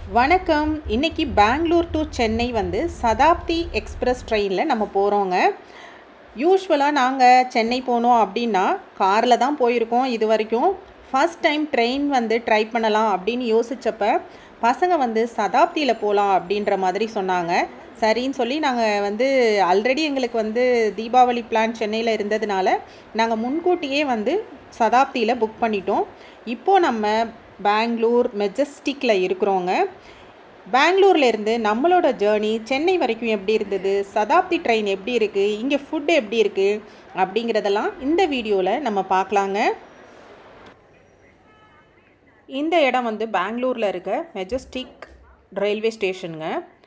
வணக்கம் இன்னைக்கு பெங்களூர் டு சென்னை வந்து சதாப்தி எக்ஸ்பிரஸ் ட்ரெயினில் நம்ம போகிறோங்க யூஸ்வலாக நாங்கள் சென்னை போனோம் அப்படின்னா காரில் தான் போயிருக்கோம் இது வரைக்கும் ஃபஸ்ட் டைம் ட்ரெயின் வந்து ட்ரை பண்ணலாம் அப்படின்னு யோசித்தப்ப பசங்க வந்து சதாப்தியில் போகலாம் அப்படின்ற மாதிரி சொன்னாங்க சரின்னு சொல்லி நாங்கள் வந்து ஆல்ரெடி எங்களுக்கு வந்து தீபாவளி பிளான் சென்னையில் இருந்ததுனால நாங்கள் முன்கூட்டியே வந்து சதாப்தியில் புக் பண்ணிட்டோம் இப்போது நம்ம பெங்களூர் மெஜஸ்டிக்கில் இருக்கிறோங்க பெங்களூர்லேருந்து நம்மளோட ஜேர்னி சென்னை வரைக்கும் எப்படி இருந்தது சதாப்தி ட்ரெயின் எப்படி இருக்குது இங்கே ஃபுட்டு எப்படி இருக்குது அப்படிங்கிறதெல்லாம் இந்த வீடியோவில் நம்ம பார்க்கலாங்க இந்த இடம் வந்து பெங்களூரில் இருக்க மெஜஸ்டிக் ரயில்வே ஸ்டேஷனுங்க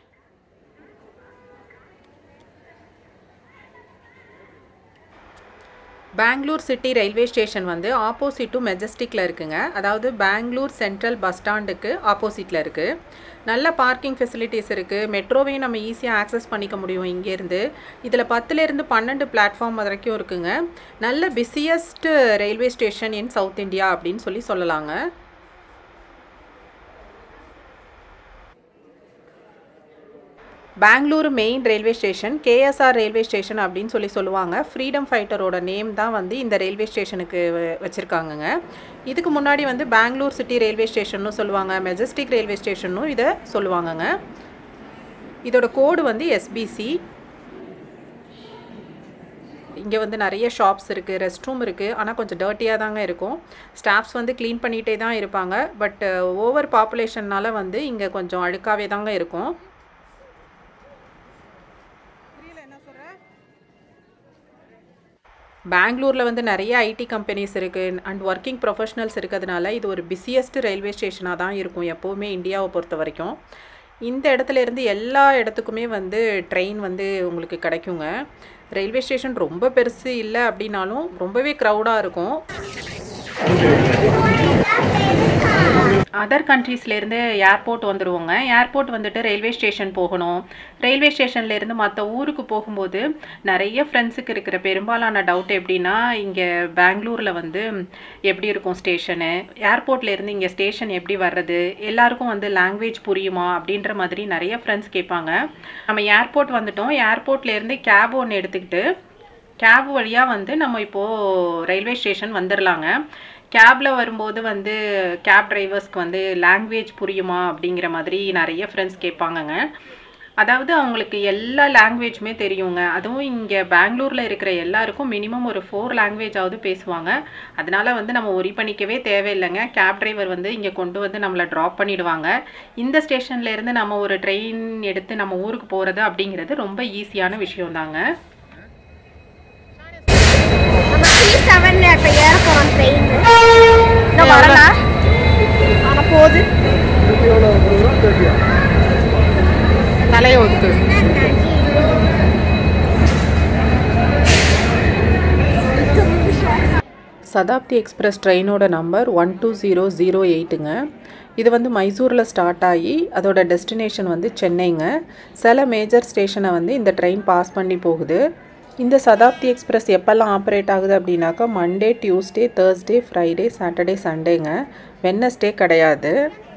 பெங்களூர் சிட்டி ரயில்வே ஸ்டேஷன் வந்து ஆப்போசிட் டு மெஜஸ்டிக்கில் இருக்குங்க அதாவது பெங்களூர் சென்ட்ரல் பஸ் ஸ்டாண்டுக்கு ஆப்போசிட்டில் இருக்குது நல்ல பார்க்கிங் ஃபெசிலிட்டிஸ் இருக்குது மெட்ரோவையும் நம்ம ஈஸியாக ஆக்சஸ் பண்ணிக்க முடியும் இங்கேருந்து இதில் பத்துலேருந்து பன்னெண்டு பிளாட்ஃபார்ம் வரைக்கும் இருக்குங்க நல்ல busiest railway station in South India அப்படின்னு சொல்லி சொல்லலாங்க Bengaluru main railway station KSR railway station அப்படின்னு சொல்லி சொல்லுவாங்க ஃப்ரீடம் ஃபைட்டரோட நேம் தான் வந்து இந்த ரயில்வே ஸ்டேஷனுக்கு வச்சுருக்காங்கங்க இதுக்கு முன்னாடி வந்து பெங்களூர் சிட்டி ரயில்வே ஸ்டேஷன்னு சொல்லுவாங்க மெஜஸ்டிக் ரயில்வே ஸ்டேஷனும் இதை சொல்லுவாங்கங்க இதோட கோடு வந்து எஸ்பிசி இங்கே வந்து நிறைய ஷாப்ஸ் இருக்குது ரெஸ்ட் ரூம் இருக்குது ஆனால் கொஞ்சம் டர்ட்டியாக தாங்க இருக்கும் ஸ்டாஃப்ஸ் வந்து க்ளீன் பண்ணிகிட்டே தான் இருப்பாங்க பட் ஓவர் பாப்புலேஷன்னால் வந்து இங்கே கொஞ்சம் அழுக்காகவே தாங்க இருக்கும் பெங்களூரில் வந்து நிறைய ஐடி கம்பெனிஸ் இருக்குது அண்ட் ஒர்க்கிங் ப்ரொஃபஷனல்ஸ் இருக்கிறதுனால இது ஒரு பிஸியஸ்ட் ரயில்வே ஸ்டேஷனாக தான் இருக்கும் எப்போவுமே இந்தியாவை பொறுத்த வரைக்கும் இந்த இடத்துல இருந்து எல்லா இடத்துக்குமே வந்து ட்ரெயின் வந்து உங்களுக்கு கிடைக்குங்க ரயில்வே ஸ்டேஷன் ரொம்ப பெருசு இல்லை அப்படின்னாலும் ரொம்பவே க்ரௌடாக இருக்கும் அதர் கண்ட்ரீஸ்லேருந்து ஏர்போர்ட் வந்துடுவோங்க ஏர்போர்ட் வந்துட்டு ரயில்வே ஸ்டேஷன் போகணும் ரயில்வே ஸ்டேஷன்லேருந்து மற்ற ஊருக்கு போகும்போது நிறைய ஃப்ரெண்ட்ஸுக்கு இருக்கிற பெரும்பாலான டவுட் எப்படின்னா இங்கே பெங்களூரில் வந்து எப்படி இருக்கும் ஸ்டேஷனு ஏர்போர்ட்லேருந்து இங்கே ஸ்டேஷன் எப்படி வர்றது எல்லாருக்கும் வந்து லாங்குவேஜ் புரியுமா அப்படின்ற மாதிரி நிறைய ஃப்ரெண்ட்ஸ் கேட்பாங்க நம்ம ஏர்போர்ட் வந்துட்டோம் ஏர்போர்ட்லேருந்து கேப் ஒன்று எடுத்துக்கிட்டு கேப் வழியாக வந்து நம்ம இப்போது ரயில்வே ஸ்டேஷன் வந்துடலாங்க கேபில் வரும்போது வந்து கேப் டிரைவர்ஸ்க்கு வந்து லாங்குவேஜ் புரியுமா அப்படிங்கிற மாதிரி நிறைய ஃப்ரெண்ட்ஸ் கேட்பாங்கங்க அதாவது அவங்களுக்கு எல்லா லாங்குவேஜுமே தெரியுங்க அதுவும் இங்கே பெங்களூரில் இருக்கிற எல்லாருக்கும் மினிமம் ஒரு ஃபோர் லாங்குவேஜாவது பேசுவாங்க அதனால வந்து நம்ம ஒரி பண்ணிக்கவே தேவையில்லைங்க கேப் டிரைவர் வந்து இங்கே கொண்டு வந்து நம்மளை ட்ராப் பண்ணிடுவாங்க இந்த ஸ்டேஷன்லேருந்து நம்ம ஒரு ட்ரெயின் எடுத்து நம்ம ஊருக்கு போகிறது அப்படிங்கிறது ரொம்ப ஈஸியான விஷயம் தாங்க செவன்ல இப்ப ஏற போறோம் ட்ரெயின் இன்னும் வரல ஆனா போகுது தலையை ஒதுக்கு சதாப்தி எக்ஸ்பிரஸ் ட்ரெயினோட number one two zero zero எயிட்டுங்க இது வந்து மைசூரில் ஸ்டார்ட் ஆகி அதோட டெஸ்டினேஷன் வந்து சென்னைங்க சில மேஜர் ஸ்டேஷனை வந்து இந்த ட்ரெயின் பாஸ் பண்ணி போகுது இந்த சதாப்தி எக்ஸ்பிரஸ் எப்போல்லாம் ஆப்ரேட் ஆகுது அப்படின்னாக்கா Monday Tuesday Thursday Friday Saturday சண்டேங்க வென்னஸ்டே கிடையாது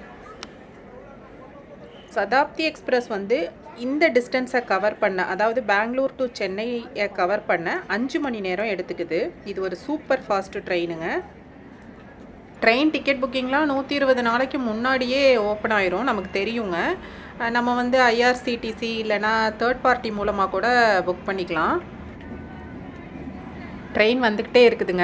சதாப்தி எக்ஸ்பிரஸ் வந்து இந்த டிஸ்டன்ஸை கவர் பண்ண அதாவது பெங்களூர் டு சென்னையை கவர் பண்ண அஞ்சு மணி நேரம் எடுத்துக்குது இது ஒரு சூப்பர் ஃபாஸ்ட் ட்ரெயினுங்க ட்ரெயின் டிக்கெட் புக்கிங்லாம் நூற்றி இருபது நாளைக்கு முன்னாடியே ஓப்பன் ஆயிரும் நமக்கு தெரியுங்க அஹ் நம்ம வந்து ஐஆர்சிடிசி இல்லைனா தேர்ட் பார்ட்டி மூலமாக கூட புக் பண்ணிக்கலாம் ட்ரெயின் வந்துக்கிட்டே இருக்குதுங்க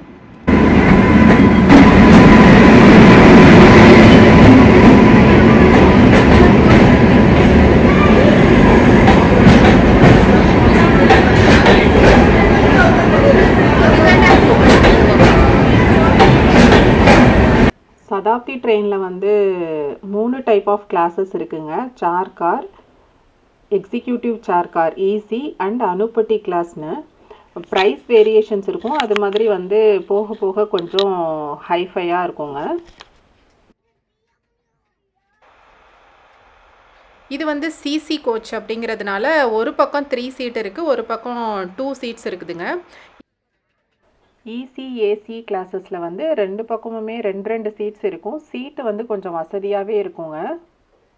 சதாப்தி ட்ரெயினில் வந்து மூணு டைப் ஆஃப் கிளாஸஸ் இருக்குங்க chair car executive chair car EC and Anubhuti கிளாஸ்னு ப்ரைஸ் வேரியேஷன்ஸ் இருக்கும் அது மாதிரி வந்து போக போக கொஞ்சம் ஹைஃபையாக இருக்குங்க இது வந்து சிசி கோச் அப்படிங்கிறதுனால ஒரு பக்கம் த்ரீ சீட் இருக்குது ஒரு பக்கம் டூ சீட்ஸ் இருக்குதுங்க இசி ஏசி கிளாஸஸில் வந்து ரெண்டு பக்கமுமே ரெண்டு ரெண்டு சீட்ஸ் இருக்கும் சீட்டு வந்து கொஞ்சம் வசதியாகவே இருக்குங்க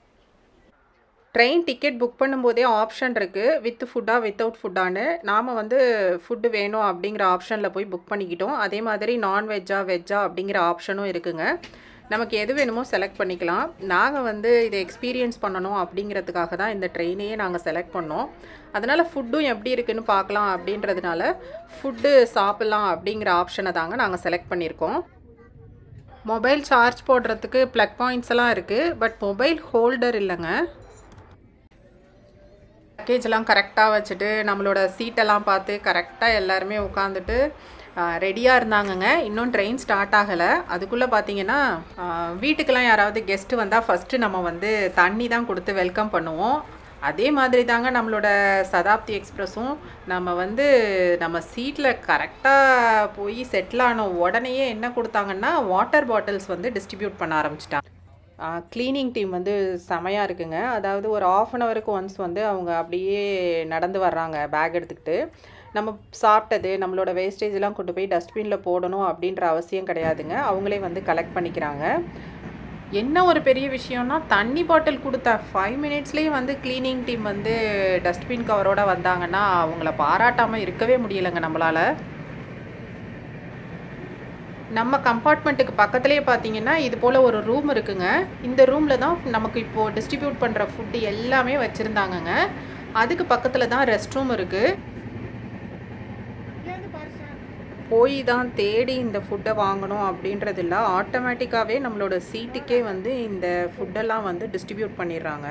ட்ரெயின் டிக்கெட் புக் பண்ணும்போதே ஆப்ஷன் இருக்குது வித் ஃபுட்டா வித்தவுட் ஃபுட்டான்னு நாம் வந்து ஃபுட்டு வேணும் அப்படிங்கிற ஆப்ஷனில் போய் புக் பண்ணிக்கிட்டோம் அதே மாதிரி நான்வெஜ்ஜா வெஜ்ஜா அப்படிங்கிற ஆப்ஷனும் இருக்குங்க நமக்கு எது வேணுமோ செலக்ட் பண்ணிக்கலாம் நாங்கள் வந்து இதை எக்ஸ்பீரியன்ஸ் பண்ணணும் அப்படிங்கிறதுக்காக தான் இந்த ட்ரெயினையே நாங்கள் செலக்ட் பண்ணோம் அதனால் ஃபுட்டும் எப்படி இருக்குன்னு பார்க்கலாம் அப்படின்றதுனால ஃபுட்டு சாப்பிட்லாம் அப்படிங்கிற ஆப்ஷனை தாங்க நாங்கள் செலக்ட் பண்ணியிருக்கோம் மொபைல் சார்ஜ் போடுறதுக்கு ப்ளக் பாயிண்ட்ஸ் எல்லாம் இருக்குது பட் மொபைல் ஹோல்டர் இல்லைங்க பேக்கேஜெல்லாம் கரெக்டாக வச்சுட்டு நம்மளோட சீட்டெல்லாம் பார்த்து கரெக்டாக எல்லாருமே உட்காந்துட்டு ரெடியாக இருந்தாங்கங்க இன்னும் ட்ரெயின் ஸ்டார்ட் ஆகலை அதுக்குள்ளே பார்த்தீங்கன்னா ஆஹ், வீட்டுக்கெல்லாம் யாராவது கெஸ்ட்டு வந்தால் ஃபஸ்ட்டு நம்ம வந்து தண்ணி தான் கொடுத்து வெல்கம் பண்ணுவோம் அதே மாதிரி தாங்க நம்மளோட சதாப்தி எக்ஸ்பிரஸும் நம்ம வந்து நம்ம சீட்டில் கரெக்டாக போய் செட்டில் ஆன உடனேயே என்ன கொடுத்தாங்கன்னா வாட்டர் பாட்டில்ஸ் வந்து டிஸ்ட்ரிபியூட் பண்ண ஆரம்பிச்சிட்டாங்க க்ளீனிங் டீம் வந்து செமையாக இருக்குங்க அதாவது ஒரு ஆஃப் அன் ஹவருக்கு ஒன்ஸ் வந்து அவங்க அப்படியே நடந்து வர்றாங்க பேக் எடுத்துக்கிட்டு நம்ம சாப்பிட்டது நம்மளோட வேஸ்டேஜ் எல்லாம் கொண்டு போய் டஸ்ட்பினில் போடணும் அப்படின்ற அவசியம் கிடையாதுங்க அவங்களே வந்து கலெக்ட் பண்ணிக்கிறாங்க என்ன ஒரு பெரிய விஷயம்னா தண்ணி பாட்டில் கொடுத்த ஃபைவ் மினிட்ஸ்லேயே வந்து க்ளீனிங் டீம் வந்து டஸ்ட்பின் கவரோட வந்தாங்கன்னா அவங்கள பாராட்டாமல் இருக்கவே முடியலைங்க நம்மளால் நம்ம கம்பார்ட்மெண்ட்டுக்கு பக்கத்துலேயே பார்த்தீங்கன்னா இது போல் ஒரு ரூம் இருக்குங்க இந்த ரூமில் தான் நமக்கு இப்போது டிஸ்ட்ரிபியூட் பண்ணுற ஃபுட்டு எல்லாமே வச்சுருந்தாங்கங்க அதுக்கு பக்கத்தில் தான் ரெஸ்ட் ரூம் இருக்குது போய் தான் தேடி இந்த ஃபுட்டை வாங்கணும் அப்படின்றது இல்லை ஆட்டோமேட்டிக்காகவே நம்மளோட சீட்டுக்கே வந்து இந்த ஃபுட்டெல்லாம் வந்து டிஸ்ட்ரிபியூட் பண்ணிடுறாங்க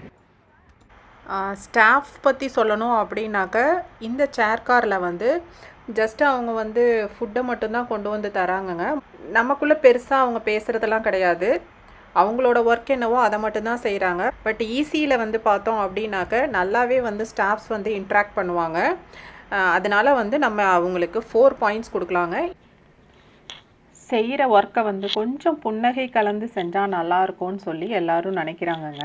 ஸ்டாஃப் பற்றி சொல்லணும் அப்படின்னாக்க இந்த சேர் காரில் வந்து ஜஸ்ட் அவங்க வந்து ஃபுட்டை மட்டும்தான் கொண்டு வந்து தராங்கங்க நமக்குள்ளே பெருசாக அவங்க பேசுகிறதெல்லாம் கிடையாது அவங்களோட ஒர்க் என்னவோ அதை மட்டும்தான் செய்கிறாங்க பட் ஈஸியில் வந்து பார்த்தோம் அப்படின்னாக்க நல்லாவே வந்து ஸ்டாஃப்ஸ் வந்து இன்ட்ராக்ட் பண்ணுவாங்க அஹ் அதனால வந்து நம்ம அவங்களுக்கு ஃபோர் பாயிண்ட்ஸ் கொடுக்கலாங்க செய்கிற ஒர்க்கை வந்து கொஞ்சம் புன்னகை கலந்து செஞ்சால் நல்லா இருக்கும்னு சொல்லி எல்லாரும் நினைக்கிறாங்கங்க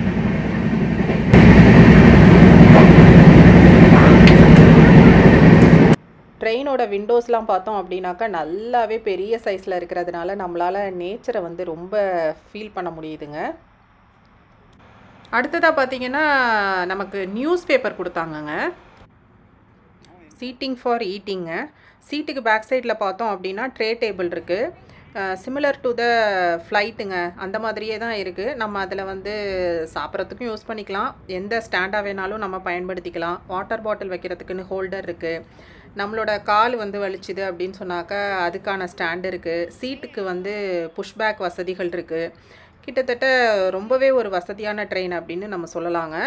ட்ரெயினோட விண்டோஸ்லாம் பார்த்தோம் அப்படின்னாக்கா நல்லாவே பெரிய சைஸில் இருக்கிறதுனால நம்மளால் நேச்சரை வந்து ரொம்ப ஃபீல் பண்ண முடியுதுங்க அடுத்ததாக பார்த்தீங்கன்னா நமக்கு நியூஸ் பேப்பர் கொடுத்தாங்கங்க சீட்டிங் ஃபார் ஈட்டிங்க சீட்டுக்கு பேக் சைடில் பார்த்தோம் அப்படின்னா ட்ரே டேபிள் இருக்குது சிமிலர் டு த ஃப்ளைட்டுங்க அந்த மாதிரியே தான் இருக்குது நம்ம அதில் வந்து சாப்பிட்றதுக்கும் யூஸ் பண்ணிக்கலாம் எந்த ஸ்டாண்டாக வேணாலும் நம்ம பயன்படுத்திக்கலாம் வாட்டர் பாட்டில் வைக்கிறதுக்குன்னு ஹோல்டர் இருக்குது நம்மளோட கால் வந்து வலிச்சுது அப்படின்னு சொன்னாக்கா அதுக்கான ஸ்டாண்ட் இருக்குது சீட்டுக்கு வந்து புஷ்பேக் வசதிகள் இருக்குது கிட்டத்தட்ட ரொம்பவே ஒரு வசதியான ட்ரெயின் அப்படின்னு நம்ம சொல்லலாங்க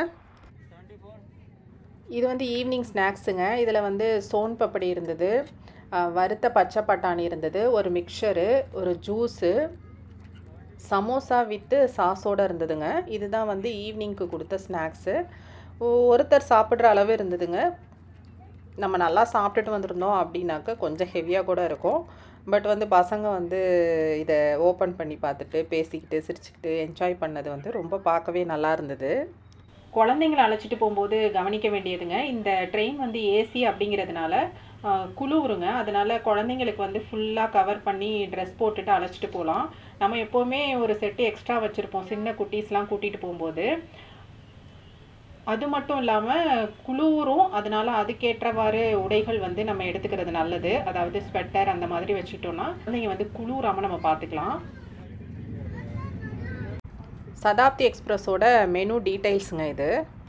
இது வந்து ஈவினிங் ஸ்நாக்ஸுங்க இதில் வந்து சோன் பப்படி இருந்தது அஹ் வறுத்த பச்சை பட்டாணி இருந்தது ஒரு மிக்சரு ஒரு ஜூஸு சமோசா வித்து சாஸோடு இருந்ததுங்க இதுதான் வந்து ஈவினிங்க்கு கொடுத்த ஸ்நாக்ஸு ஒருத்தர் சாப்பிட்ற அளவு இருந்ததுங்க நம்ம நல்லா சாப்பிட்டுட்டு வந்திருந்தோம் அப்படின்னாக்க கொஞ்சம் ஹெவியாக கூட இருக்கும் பட் வந்து பசங்க வந்து இதை ஓப்பன் பண்ணி பார்த்துட்டு பேசிக்கிட்டு சிரிச்சுக்கிட்டு என்ஜாய் பண்ணது வந்து ரொம்ப பார்க்கவே நல்லா இருந்தது குழந்தைங்களை அழைச்சிட்டு போகும்போது கவனிக்க வேண்டியதுங்க இந்த ட்ரெயின் வந்து ஏசி அப்படிங்கிறதுனால ஆஹ், குளுருங்க அதனால குழந்தைங்களுக்கு வந்து ஃபுல்லாக கவர் பண்ணி ட்ரெஸ் போட்டுட்டு அழைச்சிட்டு போகலாம் நம்ம எப்போவுமே ஒரு செட்டு எக்ஸ்ட்ரா வச்சுருப்போம் சின்ன குட்டீஸ்லாம் கூட்டிகிட்டு போகும்போது அது மட்டும் இல்லாமல் குளுரும் அதனால அதுக்கேற்றவாறு உடைகள் வந்து நம்ம எடுத்துக்கிறது நல்லது அதாவது ஸ்வெட்டர் அந்த மாதிரி வச்சுட்டோம்னா குழந்தைங்க வந்து குளிராம நம்ம பார்த்துக்கலாம் சதாப்தி எக்ஸ்பிரஸோட மெனு டீட்டெயில்ஸுங்க இது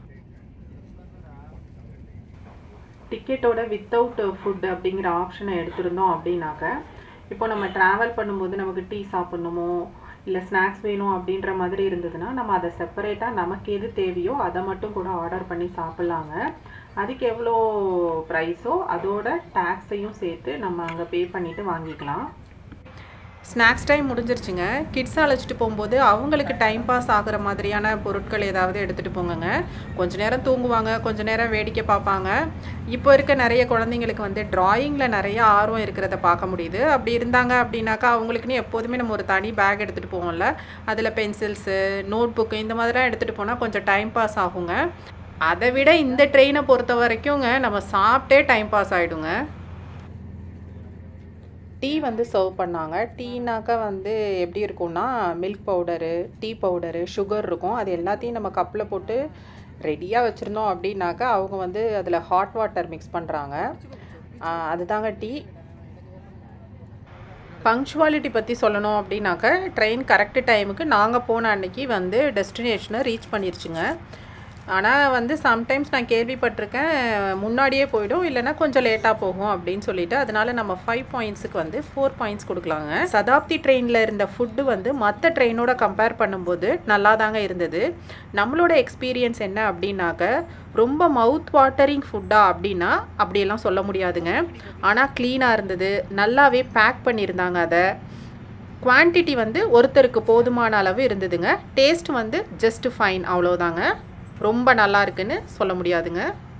டிக்கெட்டோட வித்தவுட் ஃபுட் அப்படிங்கிற ஆப்ஷனை எடுத்திருந்தோம் அப்படின்னாக்க இப்போ நம்ம ட்ராவல் பண்ணும்போது நமக்கு டீ சாப்பிட்ணுமோ இல்லை ஸ்நாக்ஸ் வேணும் அப்படின்ற மாதிரி இருந்ததுன்னா நம்ம அதை செப்பரேட்டாக நமக்கு எது தேவையோ அதை மட்டும் கூட ஆர்டர் பண்ணி சாப்பிட்லாங்க அதுக்கு எவ்வளோ ப்ரைஸோ அதோட டேக்ஸையும் சேர்த்து நம்ம அங்கே பே பண்ணிவிட்டு வாங்கிக்கலாம் ஸ்நாக்ஸ் டைம் முடிஞ்சிருச்சுங்க கிட்ஸ் அழைச்சிட்டு போகும்போது அவங்களுக்கு டைம் பாஸ் ஆகுற மாதிரியான பொருட்கள் ஏதாவது எடுத்துகிட்டு போங்கங்க கொஞ்ச நேரம் தூங்குவாங்க கொஞ்ச நேரம் வேடிக்கை பார்ப்பாங்க இப்போ இருக்க நிறைய குழந்தைங்களுக்கு வந்து டிராயிங்கில் நிறைய ஆர்வம் இருக்கிறத பார்க்க முடியுது அப்படி இருந்தாங்க அப்படின்னாக்கா அவங்களுக்குன்னு எப்போதுமே நம்ம ஒரு தனி பேக் எடுத்துகிட்டு போவோம்ல அதில் பென்சில்ஸு நோட் புக்கு இந்த மாதிரிலாம் எடுத்துகிட்டு போனால் கொஞ்சம் டைம் பாஸ் ஆகுங்க அதை விட இந்த ட்ரெயினை பொறுத்த வரைக்குங்க நம்ம சாப்பிட்டே டைம் பாஸ் ஆகிடுங்க டீ வந்து சர்வ் பண்ணாங்க டீனாக்கா வந்து எப்படி இருக்கும்னா milk powder tea powder sugar இருக்கும் அது எல்லாத்தையும் நம்ம கப்பில் போட்டு ரெடியாக வச்சுருந்தோம் அப்படின்னாக்கா அவங்க வந்து அதில் ஹாட் வாட்டர் மிக்ஸ் பண்ணுறாங்க அதுதாங்க டீ பங்க்சுவாலிட்டி பற்றி சொல்லணும் அப்படின்னாக்க ட்ரெயின் கரெக்டு டைமுக்கு நாங்கள் போன அன்னைக்கு வந்து டெஸ்டினேஷனை ரீச் பண்ணிருச்சுங்க ஆனால் வந்து சம்டைம்ஸ் நான் கேள்விப்பட்டிருக்கேன் முன்னாடியே போயிடும் இல்லைன்னா கொஞ்சம் லேட்டாக போகும் அப்படின்னு சொல்லிட்டு அதனால நம்ம ஃபைவ் பாயிண்ட்ஸுக்கு வந்து ஃபோர் பாயிண்ட்ஸ் கொடுக்கலாங்க சதாப்தி ட்ரெயினில் இருந்த ஃபுட்டு வந்து மற்ற ட்ரெயினோட கம்பேர் பண்ணும்போது நல்லா தாங்க இருந்தது நம்மளோட எக்ஸ்பீரியன்ஸ் என்ன அப்படின்னாக்க ரொம்ப மவுத் வாட்டரிங் ஃபுட்டா அப்படின்னா அப்படியெல்லாம் சொல்ல முடியாதுங்க ஆனால் க்ளீனாக இருந்தது நல்லாவே பேக் பண்ணியிருந்தாங்க அதை குவான்டிட்டி வந்து ஒருத்தருக்கு போதுமான அளவு இருந்ததுங்க டேஸ்ட் வந்து ஜஸ்ட் ஃபைன் அவ்வளோதாங்க ரொம்ப நல்லா இருக்குன்னு சொல்ல முடியாதுங்க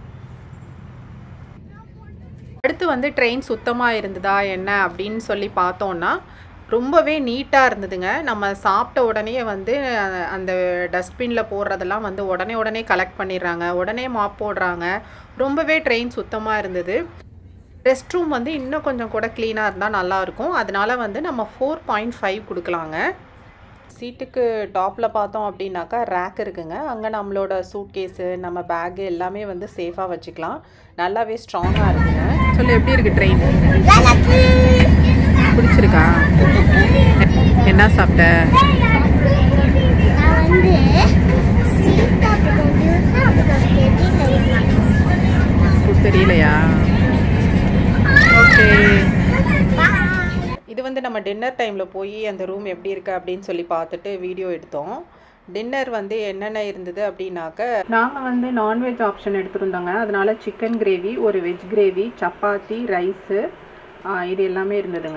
அடுத்து வந்து ட்ரெயின் சுத்தமாக இருந்ததா என்ன அப்படின்னு சொல்லி பார்த்தோன்னா ரொம்பவே நீட்டாக இருந்ததுங்க நம்ம சாப்பிட்ட உடனே வந்து அஹ், அந்த டஸ்ட்பினில் போடுறதெல்லாம் வந்து உடனே உடனே கலெக்ட் பண்ணிடுறாங்க உடனே மாப் போடுறாங்க ரொம்பவே ட்ரெயின் சுத்தமாக இருந்தது ரெஸ்ட் ரூம் வந்து இன்னும் கொஞ்சம் கூட க்ளீனாக இருந்தால் நல்லாயிருக்கும் அதனால வந்து நம்ம ஃபோர் பாயிண்ட் ஃபைவ் கொடுக்கலாங்க சீட்டுக்கு டாப்பில் பார்த்தோம் அப்படின்னாக்கா ரேக் இருக்குங்க அங்கே நம்மளோட சூட் கேஸு நம்ம பேக்கு எல்லாமே வந்து சேஃபாக வச்சுக்கலாம் நல்லாவே ஸ்ட்ராங்காக இருக்குங்க சொல்லு எப்படி இருக்கு ட்ரெயின் பிடிச்சிருக்கா என்ன சாப்பிட்ட நான் வந்து சீட்டா கொஞ்சம் அப்புறம் ஃபுட் தெரியலையா ஓகே இது வந்து நம்ம டின்னர் டைமில் போய் அந்த ரூம் எப்படி இருக்கு அப்படின்னு சொல்லி பார்த்துட்டு வீடியோ எடுத்தோம் டின்னர் வந்து என்னென்ன இருந்தது அப்படின்னாக்க நாங்கள் வந்து நான்வெஜ் ஆப்ஷன் எடுத்துருந்தோங்க அதனால சிக்கன் கிரேவி ஒரு வெஜ் கிரேவி சப்பாத்தி ரைஸு இது எல்லாமே இருந்ததுங்க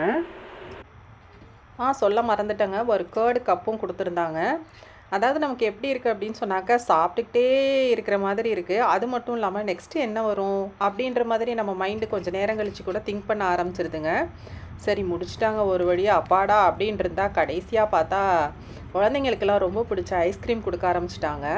ஆ சொல்ல மறந்துட்டேங்க ஒரு கேர்டு கப்பும் கொடுத்துருந்தாங்க அதாவது நமக்கு எப்படி இருக்குது அப்படின்னு சொன்னாக்கா சாப்பிட்டுக்கிட்டே இருக்கிற மாதிரி இருக்குது அது மட்டும் இல்லாமல் நெக்ஸ்ட்டு என்ன வரும் அப்படின்ற மாதிரி நம்ம மைண்டு கொஞ்சம் நேரம் கழிச்சு கூட திங்க் பண்ண ஆரம்பிச்சிருதுங்க சரி முடிச்சிட்டாங்க ஒரு வழியாக அப்பாடா அப்படின்னு இருந்தா கடைசியாக பார்த்தா குழந்தைங்களுக்கெல்லாம் ரொம்ப பிடிச்ச ஐஸ்கிரீம் கொடுக்க ஆரம்பிச்சிட்டாங்க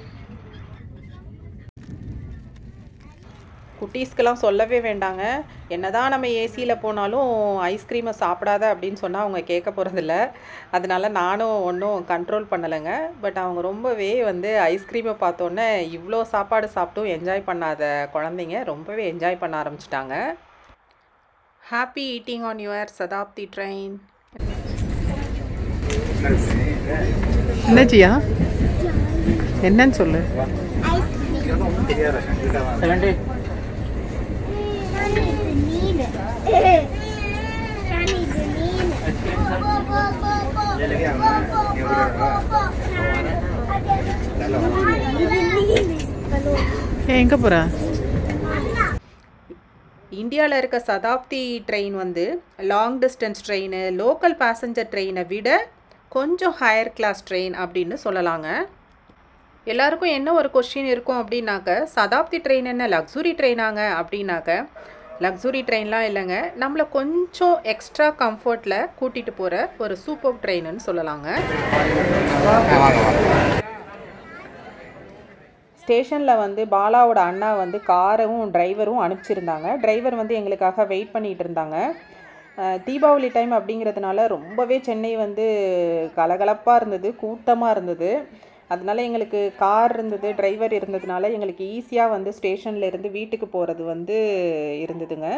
குட்டீஸ்க்கெல்லாம் சொல்லவே வேண்டாங்க என்னதான் நம்ம ஏசியில் போனாலும் ஐஸ்கிரீமை சாப்பிடாத அப்படின்னு சொன்னால் அவங்க கேட்க போகிறதில்ல அதனால நானும் ஒன்றும் கண்ட்ரோல் பண்ணலைங்க பட் அவங்க ரொம்பவே வந்து ஐஸ்கிரீமை பார்த்தோன்னே இவ்வளோ சாப்பாடு சாப்பிட்டும் என்ஜாய் பண்ணாத குழந்தைங்க ரொம்பவே என்ஜாய் பண்ண ஆரம்பிச்சிட்டாங்க happy eating on your Shatabdi train என்னச்சியா என்னன்னு சொல்லு எங்கே போகிற இந்தியாவில் இருக்க சதாப்தி ட்ரெயின் வந்து long distance train local passenger ட்ரெயினை விட கொஞ்சம் ஹையர் கிளாஸ் ட்ரெயின் அப்படின்னு சொல்லலாங்க எல்லாருக்கும் என்ன ஒரு கொஸ்டின் இருக்கும் அப்படின்னாக்க சதாப்தி ட்ரெயின் என்ன லக்ஸுரி ட்ரெயினாங்க அப்படின்னாக்க லக்ஸுரி ட்ரெயின்லாம் இல்லைங்க நம்மளை கொஞ்சம் எக்ஸ்ட்ரா கம்ஃபர்ட்டில் கூட்டிகிட்டு போகிற ஒரு சூப்பர் ட்ரெயின்னு சொல்லலாங்க ஸ்டேஷனில் வந்து பாலாவோட அண்ணா வந்து காரும் டிரைவரும் அனுப்பிச்சிருந்தாங்க டிரைவர் வந்து எங்களுக்காக வெயிட் பண்ணிகிட்டு இருந்தாங்க அஹ் தீபாவளி டைம் அப்படிங்கிறதுனால ரொம்பவே சென்னை வந்து கலகலப்பாக இருந்தது கூட்டமாக இருந்தது அதனால எங்களுக்கு கார் இருந்தது டிரைவர் இருந்ததுனால எங்களுக்கு ஈஸியாக வந்து ஸ்டேஷன்ல இருந்து வீட்டுக்கு போகிறது வந்து இருந்ததுங்க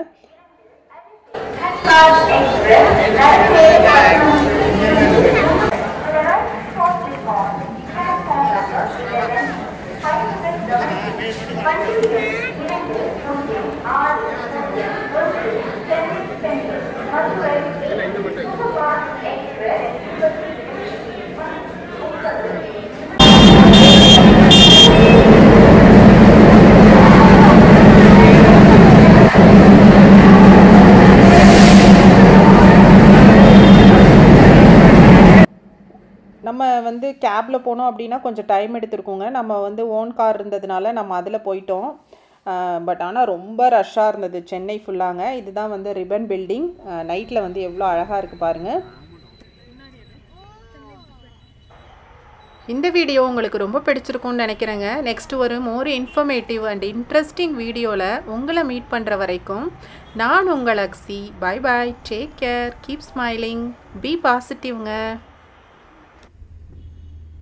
நம்ம வந்து கேபில் போனோம் அப்படின்னா கொஞ்சம் டைம் எடுத்திருக்கோங்க நம்ம வந்து ஓன் கார் இருந்ததுனால நம்ம அதில் போயிட்டோம் பட் ஆனால் ரொம்ப ரஷ்ஷாக இருந்தது சென்னை ஃபுல்லாங்க இதுதான் வந்து ரிபன் பில்டிங் நைட்டில் வந்து எவ்வளோ அழகாக இருக்குது பாருங்கள் இந்த வீடியோ உங்களுக்கு ரொம்ப பிடிச்சிருக்கும்னு நினைக்கிறேங்க நெக்ஸ்ட் ஒரு மோர் இன்ஃபர்மேட்டிவ் அண்ட் இன்ட்ரெஸ்டிங் வீடியோவில் உங்களை மீட் பண்ணுற வரைக்கும் நான் உங்கள் அக்ஸி bye bye take care keep smiling be பாசிட்டிவ்ங்க